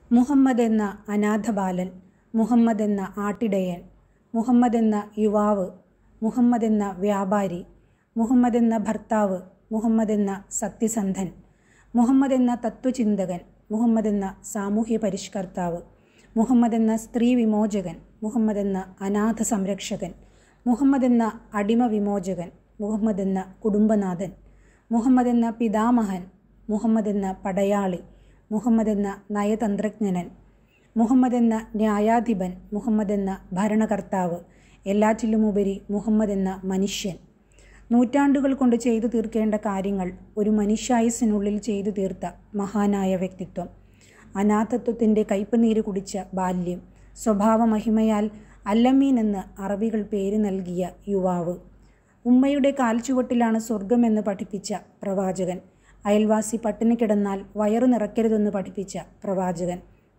മുഹമ്മദ് എന്ന അനാഥബാലൻ മുഹമ്മദ് എന്ന ആട്ടിടയൻ മുഹമ്മദ് എന്ന യുവാവ് മുഹമ്മദ് എന്ന വ്യാപാരി മുഹമ്മദ് എന്ന ഭർത്താവ് മുഹമ്മദ് എന്ന സത്യസന്ധൻ മുഹമ്മദ് എന്ന തത്വചിന്തകൻ മുഹമ്മദ് എന്ന സാമൂഹ്യ പരിഷ്കർത്താവ് മുഹമ്മദ് എന്ന സ്ത്രീ വിമോചകൻ മുഹമ്മദ് എന്ന അനാഥ സംരക്ഷകൻ മുഹമ്മദ് എന്ന അടിമ വിമോചകൻ മുഹമ്മദ് എന്ന കുടുംബനാഥൻ മുഹമ്മദ് എന്ന പിതാമഹൻ മുഹമ്മദ് എന്ന പടയാളി മുഹമ്മദ് എന്ന നയതന്ത്രജ്ഞനൻ മുഹമ്മദ് എന്ന ന്യായാധിപൻ മുഹമ്മദ് എന്ന ഭരണകർത്താവ് എല്ലാറ്റിലുമുപരി മുഹമ്മദ് എന്ന മനുഷ്യൻ നൂറ്റാണ്ടുകൾ കൊണ്ട് ചെയ്തു തീർക്കേണ്ട കാര്യങ്ങൾ ഒരു മനുഷ്യായുസിനുള്ളിൽ ചെയ്തു തീർത്ത മഹാനായ വ്യക്തിത്വം അനാഥത്വത്തിൻ്റെ കയ്പുനീര് കുടിച്ച ബാല്യം സ്വഭാവമഹിമയാൽ അല്ലമീൻ എന്ന് അറബികൾ പേര് നൽകിയ യുവാവ് ഉമ്മയുടെ കാൽച്ചുവട്ടിലാണ് സ്വർഗമെന്ന് പഠിപ്പിച്ച പ്രവാചകൻ അയൽവാസി പട്ടിണി കിടന്നാൽ വയറു നിറയ്ക്കരുതെന്ന് പഠിപ്പിച്ച പ്രവാചകൻ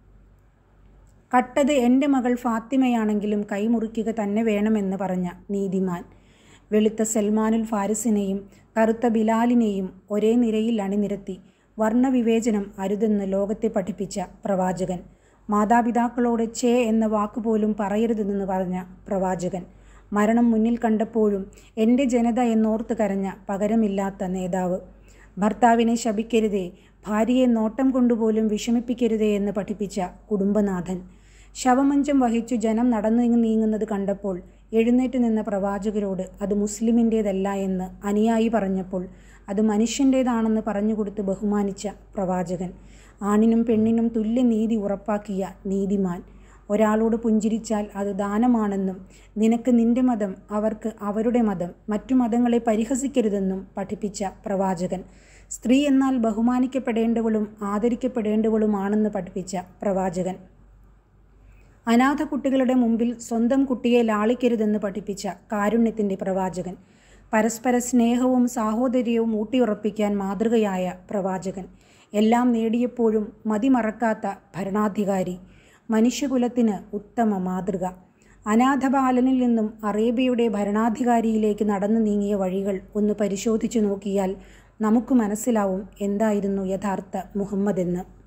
കട്ടത് എൻ്റെ മകൾ ഫാത്തിമയാണെങ്കിലും കൈമുറിക്കുക തന്നെ വേണമെന്ന് പറഞ്ഞ നീതിമാൻ വെളുത്ത സൽമാനുൽ ഫാരിസിനെയും കറുത്ത ബിലാലിനെയും ഒരേ നിരയിൽ അണിനിരത്തി വർണ്ണവിവേചനം അരുതെന്ന് ലോകത്തെ പഠിപ്പിച്ച പ്രവാചകൻ മാതാപിതാക്കളോട് ചേ എന്ന വാക്കുപോലും പറയരുതെന്ന് പറഞ്ഞ പ്രവാചകൻ മരണം മുന്നിൽ കണ്ടപ്പോഴും എൻ്റെ ജനത എന്നോർത്ത് കരഞ്ഞ പകരമില്ലാത്ത നേതാവ് ഭർത്താവിനെ ശപിക്കരുതേ ഭാര്യയെ നോട്ടം കൊണ്ടുപോലും വിഷമിപ്പിക്കരുതേ എന്ന് പഠിപ്പിച്ച കുടുംബനാഥൻ ശവമഞ്ചം വഹിച്ചു ജനം നടന്നു നീങ്ങുന്നത് കണ്ടപ്പോൾ എഴുന്നേറ്റ് നിന്ന പ്രവാചകരോട് അത് മുസ്ലിമിൻ്റേതല്ല എന്ന് അനുയായി പറഞ്ഞപ്പോൾ അത് മനുഷ്യൻ്റേതാണെന്ന് പറഞ്ഞുകൊടുത്ത് ബഹുമാനിച്ച പ്രവാചകൻ ആണിനും പെണ്ണിനും തുല്യ നീതി ഉറപ്പാക്കിയ നീതിമാൻ ഒരാളോട് പുഞ്ചിരിച്ചാൽ അത് ദാനമാണെന്നും നിനക്ക് നിന്റെ മതം അവർക്ക് അവരുടെ മതം മറ്റു മതങ്ങളെ പരിഹസിക്കരുതെന്നും പഠിപ്പിച്ച പ്രവാചകൻ സ്ത്രീ എന്നാൽ ബഹുമാനിക്കപ്പെടേണ്ടവളും ആദരിക്കപ്പെടേണ്ടവളുമാണെന്ന് പഠിപ്പിച്ച പ്രവാചകൻ അനാഥ കുട്ടികളുടെ മുമ്പിൽ സ്വന്തം കുട്ടിയെ ലാളിക്കരുതെന്ന് പഠിപ്പിച്ച കാരുണ്യത്തിൻ്റെ പ്രവാചകൻ പരസ്പര സ്നേഹവും സാഹോദര്യവും ഊട്ടിയുറപ്പിക്കാൻ മാതൃകയായ പ്രവാചകൻ എല്ലാം നേടിയപ്പോഴും മതിമറക്കാത്ത ഭരണാധികാരി മനുഷ്യകുലത്തിന് ഉത്തമ മാതൃക അനാഥബാലനിൽ നിന്നും അറേബ്യയുടെ ഭരണാധികാരിയിലേക്ക് നടന്നു നീങ്ങിയ വഴികൾ ഒന്ന് പരിശോധിച്ചു നോക്കിയാൽ നമുക്ക് മനസ്സിലാവും എന്തായിരുന്നു യഥാർത്ഥ മുഹമ്മദ് എന്ന്